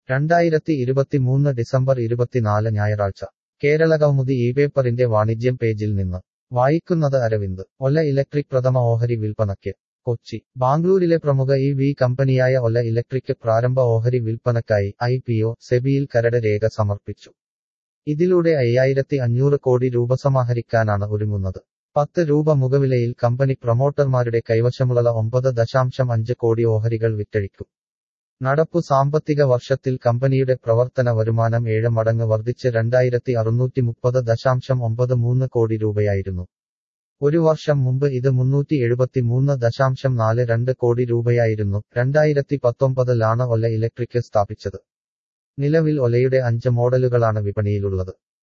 രണ്ടായിരത്തി ഇരുപത്തിമൂന്ന് ഡിസംബർ ഇരുപത്തിനാല് ഞായറാഴ്ച കേരള കൗമുദി ഈ പേപ്പറിന്റെ വാണിജ്യം പേജിൽ നിന്ന് വായിക്കുന്നത് അരവിന്ദ് ഒല ഇലക്ട്രിക് പ്രഥമ ഓഹരി വിൽപ്പനയ്ക്ക് കൊച്ചി ബാംഗ്ലൂരിലെ പ്രമുഖ ഇ വി കമ്പനിയായ ഒല ഇലക്ട്രിക് പ്രാരംഭ ഓഹരി വിൽപ്പനയ്ക്കായി ഐ പി ഒ സെബിയിൽ കരട് രേഖ സമർപ്പിച്ചു ഇതിലൂടെ അയ്യായിരത്തി അഞ്ഞൂറ് കോടി രൂപ സമാഹരിക്കാനാണ് ഒരുങ്ങുന്നത് പത്ത് രൂപ മുഖവിലയിൽ കമ്പനി പ്രൊമോട്ടർമാരുടെ കൈവശമുള്ള ഒമ്പത് ദശാംശം അഞ്ച് കോടി ഓഹരികൾ വിറ്റഴിക്കും നടപ്പു സാമ്പത്തിക വർഷത്തിൽ കമ്പനിയുടെ പ്രവർത്തന വരുമാനം ഏഴ് മടങ്ങ് വർദ്ധിച്ച് രണ്ടായിരത്തി അറുന്നൂറ്റി മുപ്പത് ദശാംശം ഒമ്പത് മൂന്ന് കോടി രൂപയായിരുന്നു ഒരു വർഷം മുമ്പ് ഇത് മുന്നൂറ്റി എഴുപത്തിമൂന്ന് ദശാംശം നാല് രണ്ട് കോടി രൂപയായിരുന്നു രണ്ടായിരത്തി പത്തൊമ്പതിലാണ് ഒല ഇലക്ട്രിക് സ്ഥാപിച്ചത് നിലവിൽ ഒലയുടെ അഞ്ച് മോഡലുകളാണ് വിപണിയിലുള്ളത്